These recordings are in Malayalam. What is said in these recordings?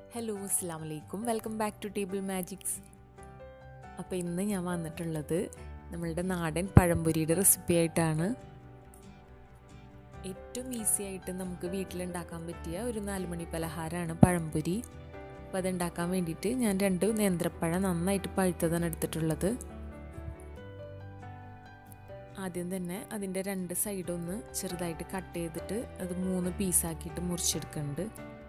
ഹലോ അസ്സാം വലൈക്കും welcome back to Table Magics അപ്പോൾ ഇന്ന് ഞാൻ വന്നിട്ടുള്ളത് നമ്മളുടെ നാടൻ പഴംപൊരിയുടെ റെസിപ്പി ആയിട്ടാണ് ഏറ്റവും ഈസി ആയിട്ട് നമുക്ക് വീട്ടിലുണ്ടാക്കാൻ പറ്റിയ ഒരു നാലുമണി പലഹാരമാണ് പഴംപൊരി അപ്പോൾ അതുണ്ടാക്കാൻ വേണ്ടിയിട്ട് ഞാൻ രണ്ട് നേന്ത്രപ്പഴം നന്നായിട്ട് പഴുത്തതാണ് എടുത്തിട്ടുള്ളത് ആദ്യം തന്നെ അതിൻ്റെ രണ്ട് സൈഡൊന്ന് ചെറുതായിട്ട് കട്ട് ചെയ്തിട്ട് അത് മൂന്ന് പീസാക്കിയിട്ട് മുറിച്ചെടുക്കുന്നുണ്ട്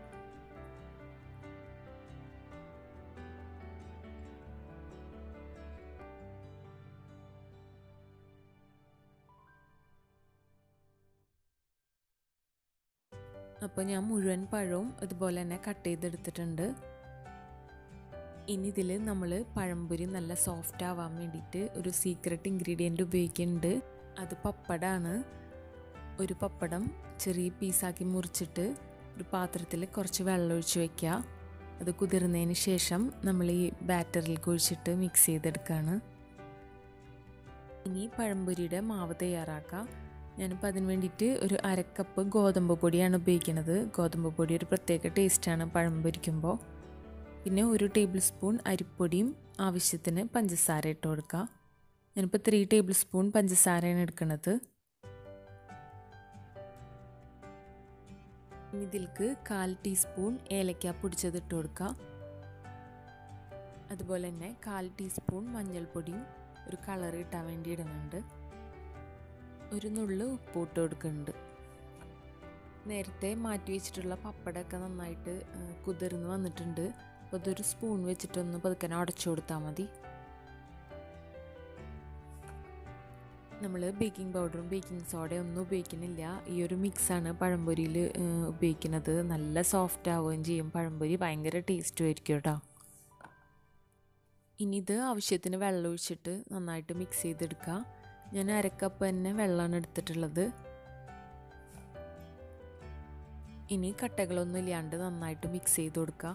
അപ്പോൾ ഞാൻ മുഴുവൻ പഴവും ഇതുപോലെ തന്നെ കട്ട് ചെയ്തെടുത്തിട്ടുണ്ട് ഇനി ഇതിൽ നമ്മൾ പഴംപൊരി നല്ല സോഫ്റ്റ് ആവാൻ വേണ്ടിയിട്ട് ഒരു സീക്രട്ട് ഇൻഗ്രീഡിയൻറ്റ് ഉപയോഗിക്കുന്നുണ്ട് അത് പപ്പടമാണ് ഒരു പപ്പടം ചെറിയ പീസാക്കി മുറിച്ചിട്ട് ഒരു പാത്രത്തിൽ കുറച്ച് വെള്ളം ഒഴിച്ച് വയ്ക്കുക അത് കുതിർന്നതിന് ശേഷം നമ്മൾ ഈ ബാറ്ററിൽ കുഴിച്ചിട്ട് മിക്സ് ചെയ്തെടുക്കുകയാണ് ഇനി പഴംപൊരിയുടെ മാവ് തയ്യാറാക്കാം ഞാനിപ്പോൾ അതിന് വേണ്ടിയിട്ട് ഒരു അരക്കപ്പ് ഗോതമ്പ് പൊടിയാണ് ഉപയോഗിക്കുന്നത് ഗോതമ്പ് പൊടി ഒരു പ്രത്യേക ടേസ്റ്റാണ് പഴം പൊരിക്കുമ്പോൾ പിന്നെ ഒരു ടേബിൾ സ്പൂൺ അരിപ്പൊടിയും ആവശ്യത്തിന് പഞ്ചസാര ഇട്ട് കൊടുക്കുക ഞാനിപ്പോൾ ത്രീ ടേബിൾ സ്പൂൺ പഞ്ചസാരയാണ് എടുക്കുന്നത് ഇതിലേക്ക് കാൽ ടീസ്പൂൺ ഏലക്ക പൊടിച്ചത് ഇട്ട് കൊടുക്കുക അതുപോലെ തന്നെ കാൽ ടീസ്പൂൺ മഞ്ഞൾപ്പൊടിയും ഒരു കളർ കിട്ടാൻ വേണ്ടി ഇടുന്നുണ്ട് ഒരു നുള്ളു ഉപ്പിട്ട് കൊടുക്കുന്നുണ്ട് നേരത്തെ മാറ്റി വെച്ചിട്ടുള്ള പപ്പടമൊക്കെ നന്നായിട്ട് കുതിർന്ന് വന്നിട്ടുണ്ട് അപ്പോൾ അതൊരു സ്പൂൺ വെച്ചിട്ടൊന്ന് പതുക്കനെ ഉടച്ചു കൊടുത്താൽ മതി നമ്മൾ ബേക്കിംഗ് പൗഡറും ബേക്കിംഗ് സോഡയും ഒന്നും ഉപയോഗിക്കുന്നില്ല ഈ ഒരു മിക്സാണ് പഴംപൊരിയിൽ ഉപയോഗിക്കുന്നത് നല്ല സോഫ്റ്റ് ആവുകയും ചെയ്യും പഴംപൊരി ഭയങ്കര ടേസ്റ്റും ആയിരിക്കും കേട്ടോ ഇനി ഇത് ആവശ്യത്തിന് വെള്ളം ഒഴിച്ചിട്ട് നന്നായിട്ട് മിക്സ് ചെയ്തെടുക്കുക ഞാൻ അരക്കപ്പ് തന്നെ വെള്ളമാണ് എടുത്തിട്ടുള്ളത് ഇനി കട്ടകളൊന്നും ഇല്ലാണ്ട് നന്നായിട്ട് മിക്സ് ചെയ്ത് കൊടുക്കുക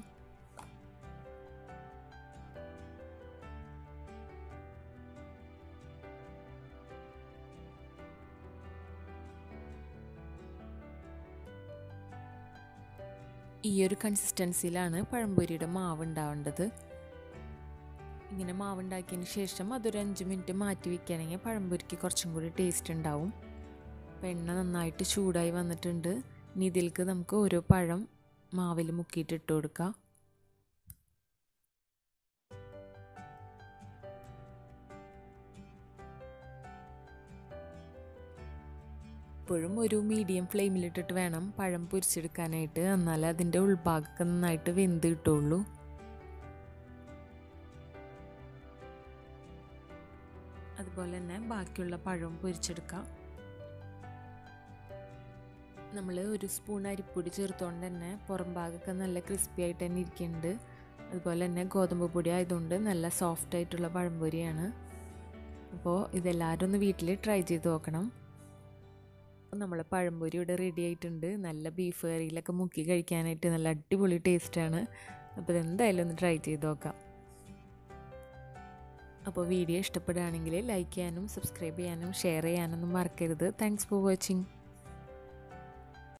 ഈ ഒരു കൺസിസ്റ്റൻസിയിലാണ് പഴംപൊരിയുടെ മാവ് ഉണ്ടാവേണ്ടത് ഇങ്ങനെ മാവുണ്ടാക്കിയതിന് ശേഷം അതൊരു അഞ്ച് മിനിറ്റ് മാറ്റി വെക്കുകയാണെങ്കിൽ പഴംപൊരിക്ക് കുറച്ചും കൂടി ടേസ്റ്റ് ഉണ്ടാവും അപ്പോൾ എണ്ണ നന്നായിട്ട് ചൂടായി വന്നിട്ടുണ്ട് ഇനി ഇതിലേക്ക് നമുക്ക് ഓരോ പഴം മാവിൽ മുക്കിയിട്ട് ഇട്ട് കൊടുക്കാം എപ്പോഴും ഒരു മീഡിയം ഫ്ലെയിമിലിട്ടിട്ട് വേണം പഴം പൊരിച്ചെടുക്കാനായിട്ട് എന്നാലേ അതിൻ്റെ ഉൾഭാഗമൊക്കെ നന്നായിട്ട് വെന്ത് കിട്ടുള്ളൂ അതുപോലെ തന്നെ ബാക്കിയുള്ള പഴവും പൊരിച്ചെടുക്കാം നമ്മൾ ഒരു സ്പൂൺ അരിപ്പൊടി ചേർത്തുകൊണ്ട് തന്നെ പുറം ഭാഗമൊക്കെ നല്ല ക്രിസ്പി ആയിട്ട് തന്നെ ഇരിക്കുന്നുണ്ട് അതുപോലെ തന്നെ ഗോതമ്പ് പൊടി ആയതുകൊണ്ട് നല്ല സോഫ്റ്റ് ആയിട്ടുള്ള പഴംപൊരിയാണ് അപ്പോൾ ഇതെല്ലാവരും ഒന്ന് വീട്ടിൽ ട്രൈ ചെയ്ത് നോക്കണം നമ്മൾ പഴംപൊരി ഇവിടെ റെഡി ആയിട്ടുണ്ട് നല്ല ബീഫ് കറിയിലൊക്കെ മുക്കി കഴിക്കാനായിട്ട് നല്ല അടിപൊളി ടേസ്റ്റാണ് അപ്പോൾ ഇതെന്തായാലും ഒന്ന് ട്രൈ ചെയ്ത് നോക്കാം അപ്പോൾ വീഡിയോ ഇഷ്ടപ്പെടുകയാണെങ്കിൽ ലൈക്ക് ചെയ്യാനും സബ്സ്ക്രൈബ് ചെയ്യാനും ഷെയർ ചെയ്യാനൊന്നും മറക്കരുത് താങ്ക്സ് ഫോർ വാച്ചിങ്